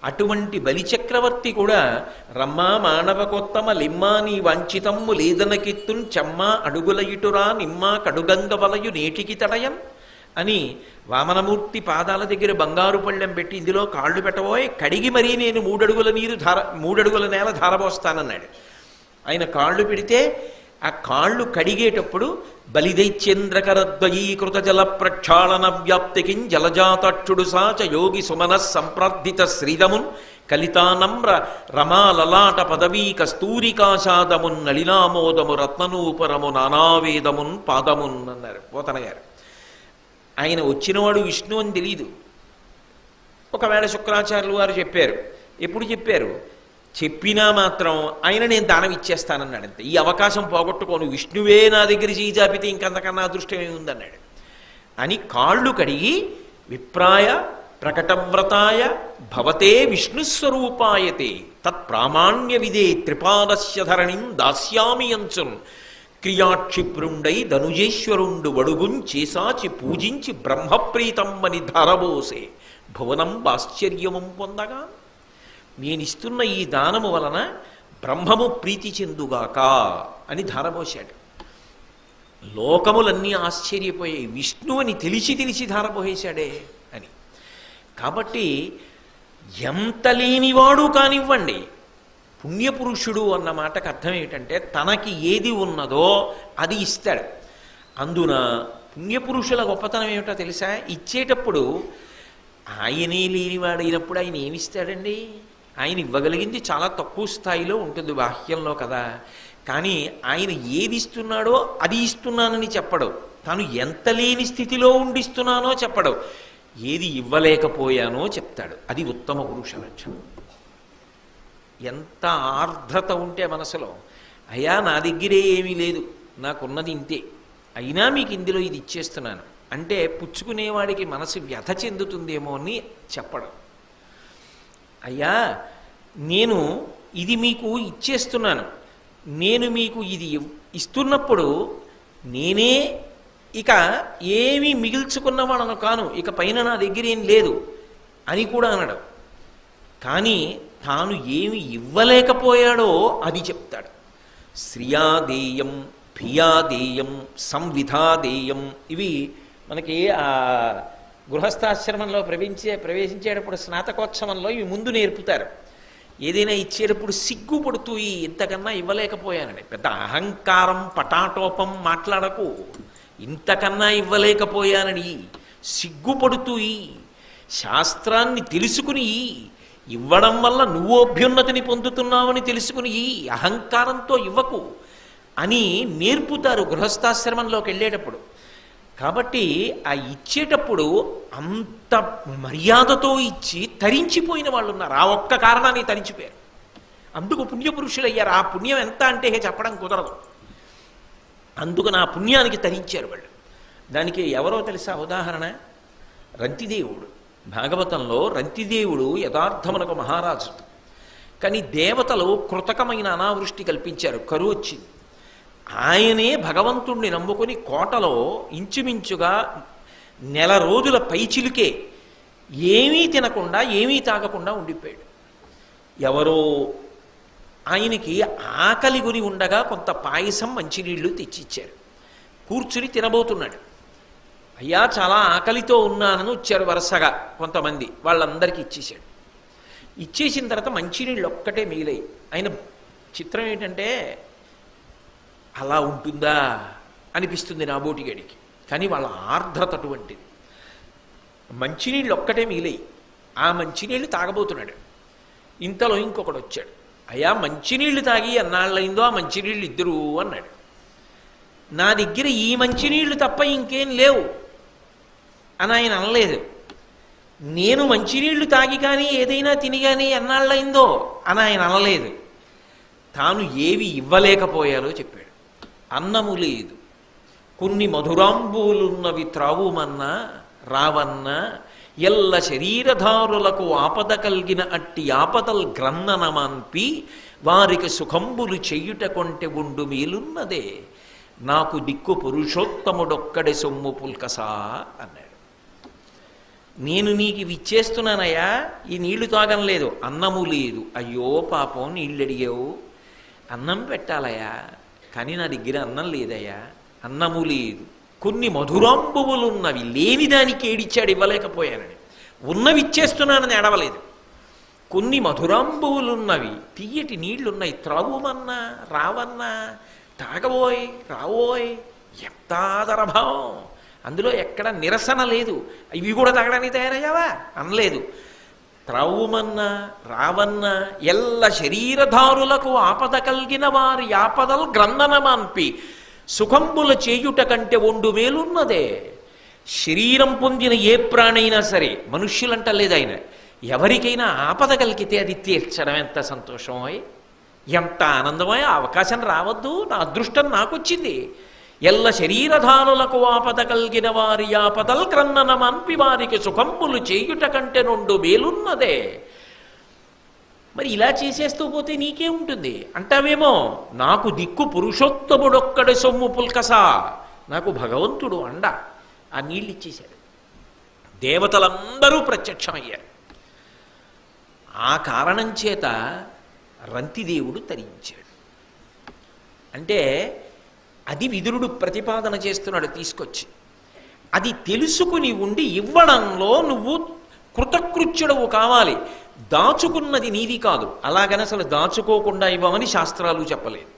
అటువంటి బలిచక్రవర్తి కూడా రమ్మ మానవకోత్తమ లిమ్మ నీ వంచితమ్ము లేదనకిత్తున్ చెమ్మ అడుగుల ఇటురా నిమ్మ కడుగంగ వలయు నేటికి తడయం అని వామనమూర్తి పాదాల దగ్గర బంగారు పళ్ళెం పెట్టి ఇందులో కాళ్ళు పెట్టబోయే కడిగి మరీ నేను మూడడుగుల నీరు ధార మూడడుగుల నేల ధారపోస్తానన్నాడు ఆయన కాళ్ళు పెడితే ఆ కాళ్ళు కడిగేటప్పుడు బలిదైత్యేంద్రకరద్వయీకృత జల ప్రక్షాళన వ్యాప్తికిం జలజాతక్షుడు సాచ యోగి సుమన సంప్రార్థిత శ్రీదమున్ కలితానమ్ర రమాలలాట పదవీ కస్తూరికాశాదమున్ నళినామోదము రత్ననూపరము నానావేదమున్ పాదమున్ అన్నారు పోతన గారు ఆయన వచ్చినవాడు విష్ణు అని తెలియదు ఒకవేళ శుక్రాచార్యులు వారు చెప్పారు ఎప్పుడు చెప్పారు చెప్పినా మాత్రం ఆయన నేను దానం ఇచ్చేస్తానన్నాడు అంతే ఈ అవకాశం పోగొట్టుకోను విష్ణువే నా దగ్గర చేయి జాపితే ఇంకంతకన్నా అదృష్టం ఏముందన్నాడు అని కాళ్ళు కడిగి విప్రాయ ప్రకటవ్రతాయ భవతే విష్ణుస్వరూపాయతే తత్ప్రామాణ్య విదే త్రిపాదస్య ధరణిం దాస్యామి అంచున్ క్రియాక్షిప్రుండై ధనుజేశ్వరుండు వడుగుం చేసాచి పూజించి బ్రహ్మప్రీతమ్మని ధరబోసే భువనం ఆశ్చర్యము పొందగా నేనిస్తున్న ఈ దానము వలన బ్రహ్మము ప్రీతి చెందుగాక అని ధారపోశాడు లోకములన్నీ ఆశ్చర్యపోయాయి విష్ణువని తెలిసి తెలిసి ధారపోసేశాడే అని కాబట్టి ఎంత లేనివాడు కానివ్వండి పుణ్యపురుషుడు అన్న మాటకు అర్థం ఏమిటంటే తనకి ఏది ఉన్నదో అది ఇస్తాడు అందున పుణ్యపురుషుల గొప్పతనం ఏమిటో తెలుసా ఇచ్చేటప్పుడు ఆయనే లేనివాడైనప్పుడు ఆయన ఏమిస్తాడండి ఆయన ఇవ్వగలిగింది చాలా తక్కువ స్థాయిలో ఉంటుంది బాహ్యంలో కదా కానీ ఆయన ఏది ఇస్తున్నాడో అది ఇస్తున్నానని చెప్పడు తాను ఎంత లేని స్థితిలో ఉండిస్తున్నానో చెప్పడు ఏది ఇవ్వలేకపోయానో చెప్తాడు అది ఉత్తమ పురుష లక్షణం ఎంత ఆర్ద్రత ఉంటే మనసులో అయ్యా నా దగ్గరే ఏమీ లేదు నాకున్నది ఇంతే అయినా మీకు ఇందులో ఇది ఇచ్చేస్తున్నాను అంటే పుచ్చుకునేవాడికి మనసు వ్యథ చెందుతుందేమో అని చెప్పడం అయ్యా నేను ఇది మీకు ఇచ్చేస్తున్నాను నేను మీకు ఇది ఇవ్- ఇస్తున్నప్పుడు నేనే ఇక ఏమీ మిగిల్చుకున్నవాడను కాను ఇక పైన నా దగ్గర ఏం లేదు అని కూడా అనడం కానీ తాను ఏమి ఇవ్వలేకపోయాడో అది చెప్తాడు శ్రియాదేయం భియాదేయం సంవిధాదేయం ఇవి మనకి ఆ గృహస్థాశ్రమంలో ప్రవేశించే ప్రవేశించేటప్పుడు స్నాతకోత్సవంలో ఇవి ముందు నేర్పుతారు ఏదైనా ఇచ్చేటప్పుడు సిగ్గుపడుతూ ఈ ఇంతకన్నా ఇవ్వలేకపోయానని పెద్ద అహంకారం పటాటోపం మాట్లాడకు ఇంతకన్నా ఇవ్వలేకపోయానని సిగ్గుపడుతూ ఈ శాస్త్రాన్ని తెలుసుకుని ఈ ఇవ్వడం వల్ల నువ్వు అభ్యున్నతిని పొందుతున్నావని తెలుసుకుని ఈ అహంకారంతో ఇవ్వకు అని నేర్పుతారు గృహస్థాశ్రమంలోకి వెళ్ళేటప్పుడు కాబట్టి ఆ ఇచ్చేటప్పుడు అంత మర్యాదతో ఇచ్చి తరించిపోయిన వాళ్ళు ఉన్నారు ఆ ఒక్క కారణాన్ని తరించిపోయారు అందుకు పుణ్యపురుషులు అయ్యారు ఆ పుణ్యం ఎంత అంటే చెప్పడం కుదరదు అందుకు నా పుణ్యానికి తరించారు వాళ్ళు దానికి ఎవరో తెలుసా ఉదాహరణ రంతిదేవుడు భాగవతంలో రంతిదేవుడు యథార్థమునకు మహారాజు కానీ దేవతలు కృతకమైన అనావృష్టి కల్పించారు కరువు వచ్చింది ఆయనే భగవంతుణ్ణి నమ్ముకుని కోటలో ఇంచుమించుగా నెల రోజుల పైచిలుకే ఏమీ తినకుండా ఏమీ తాగకుండా ఉండిపోయాడు ఎవరో ఆయనకి ఆకలి గురి ఉండగా కొంత పాయసం మంచినీళ్లు తెచ్చిచ్చారు కూర్చుని తినబోతున్నాడు అయ్యా చాలా ఆకలితో ఉన్నానని వచ్చారు వరుసగా కొంతమంది వాళ్ళందరికీ ఇచ్చేశాడు ఇచ్చేసిన తర్వాత మంచినీళ్ళు ఒక్కటే మిగిలాయి ఆయన చిత్రం ఏంటంటే అలా ఉంటుందా అనిపిస్తుంది నా బోటిగడికి కానీ వాళ్ళ ఆర్ద్రత అటువంటిది మంచినీళ్ళు ఒక్కటే మిగిలాయి ఆ మంచినీళ్ళు తాగబోతున్నాడు ఇంతలో ఇంకొకడు వచ్చాడు అయ్యా మంచినీళ్ళు తాగి ఎన్నాళ్ళైందో ఆ మంచినీళ్ళు ఇద్దరు అన్నాడు నా దగ్గర ఈ మంచినీళ్ళు తప్ప ఇంకేం లేవు అని ఆయన అనలేదు నేను మంచినీళ్లు తాగి కానీ ఏదైనా తిని కానీ ఎన్నాళ్ళైందో అని ఆయన అనలేదు తాను ఏవి ఇవ్వలేకపోయారో చెప్పాడు అన్నము లేదు కొన్ని మధురాంబులున్నవి త్రావుమన్నా రావన్నా ఎల్ల శరీరధారులకు ఆపద కలిగిన అట్టి ఆపదల్ గ్రన్ననమాన్పి వారికి సుఖంబులు చెయ్యుట కొంటె ఉండు మేలున్నదే నాకు దిక్కు పురుషోత్తముడొక్కడే సొమ్ము పుల్కసా అన్నాడు నేను నీకు ఇవి ఇచ్చేస్తున్నానయ్యా ఈ నీళ్లు తాగం లేదు అన్నము లేదు అయ్యో పాపం నీళ్ళు అడిగావు అన్నం పెట్టాలయ్యా కానీ నా దగ్గర అన్నం లేదయ్యా అన్నము లేదు కొన్ని మధురాంబువులు ఉన్నవి లేని దానికి ఏడిచ్చాడు ఇవ్వలేకపోయానని ఉన్నవి ఇచ్చేస్తున్నానని ఎడవలేదు కొన్ని మధురాంబువులున్నవి తీయటి నీళ్లున్నాయి త్రాగుమన్నా రావన్నా తాగబోయ్ రావోయ్ ఎంత ఆదరభావం అందులో ఎక్కడ నిరసన లేదు ఇవి కూడా తాగడానికి తయారయ్యావా అనలేదు త్రావుమన్నా రావన్నా ఎల్ల శరీరధారులకు ఆపద కలిగిన వారి ఆపదల్ గ్రంథనమాన్పి సుఖంబుల చేయుట కంటే ఒండు మేలున్నదే శరీరం పొందిన ఏ ప్రాణైనా సరే మనుష్యులంట లేదు ఆయన ఎవరికైనా ఆపద కలిగితే అది తీర్చడం ఎంత సంతోషమోయ్ ఎంత ఆనందమో ఆ అవకాశం రావద్దు నా అదృష్టం నాకొచ్చింది ఎల్ల శరీరధారులకు ఆపద కలిగిన వారి ఆపదల్ క్రన్ననమన్పి వారికి సుఖంబులు చేయుట కంటే నుండు మేలున్నదే మరి ఇలా చేసేస్తూ పోతే నీకే ఉంటుంది అంటావేమో నాకు దిక్కు పురుషోత్తముడొక్కడి సొమ్ము పుల్కసా నాకు భగవంతుడు అండ ఆ నీళ్ళు ఇచ్చేశాడు దేవతలందరూ ప్రత్యక్షమయ్యారు ఆ కారణం చేత రంతిదేవుడు తరించాడు అంటే అది విదురుడు ప్రతిపాదన చేస్తున్నాడు తీసుకొచ్చి అది తెలుసుకుని ఉండి ఇవ్వడంలో నువ్వు కృతకృత్యుడవు కావాలి దాచుకున్నది నీది కాదు అలాగని అసలు దాచుకోకుండా ఇవ్వమని శాస్త్రాలు చెప్పలేదు